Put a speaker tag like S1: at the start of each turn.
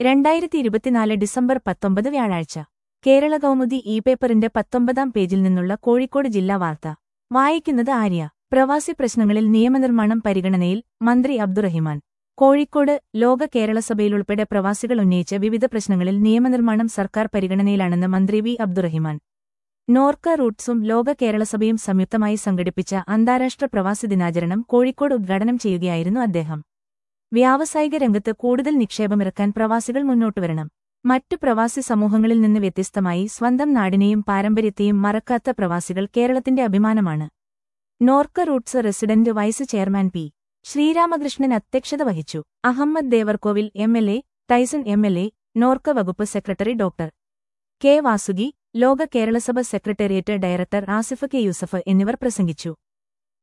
S1: രണ്ടായിരത്തി ഇരുപത്തിനാല് ഡിസംബർ പത്തൊമ്പത് വ്യാഴാഴ്ച കേരള കൗമുദി ഇ പേപ്പറിന്റെ പത്തൊമ്പതാം പേജിൽ നിന്നുള്ള കോഴിക്കോട് ജില്ലാ വാർത്ത വായിക്കുന്നത് ആര്യ പ്രവാസി പ്രശ്നങ്ങളിൽ നിയമനിർമ്മാണം പരിഗണനയിൽ മന്ത്രി അബ്ദുറഹിമാൻ കോഴിക്കോട് ലോക കേരളസഭയിലുൾപ്പെടെ പ്രവാസികൾ ഉന്നയിച്ച വിവിധ പ്രശ്നങ്ങളിൽ നിയമനിർമ്മാണം സർക്കാർ പരിഗണനയിലാണെന്ന് മന്ത്രി വി അബ്ദുറഹിമാൻ നോർക്ക റൂട്ട്സും ലോക കേരളസഭയും സംയുക്തമായി സംഘടിപ്പിച്ച അന്താരാഷ്ട്ര പ്രവാസി ദിനാചരണം കോഴിക്കോട് ഉദ്ഘാടനം ചെയ്യുകയായിരുന്നു അദ്ദേഹം വ്യാവസായിക രംഗത്ത് കൂടുതൽ നിക്ഷേപമിറക്കാൻ പ്രവാസികൾ മുന്നോട്ടുവരണം മറ്റു പ്രവാസി സമൂഹങ്ങളിൽ നിന്ന് വ്യത്യസ്തമായി സ്വന്തം നാടിനെയും പാരമ്പര്യത്തെയും മറക്കാത്ത പ്രവാസികൾ കേരളത്തിന്റെ അഭിമാനമാണ് NORKA roots resident vice chairman P Sreeramakrishnan അധ്യക്ഷത വഹിച്ചു Ahamed Devarkovil M L A Tyson M L A NORKA വകുപ്പ് secretary doctor K Vasuki Loka Kerala Sabha secretariat director Asif K Yusuf എന്നിവർ പ്രസംഗിച്ചു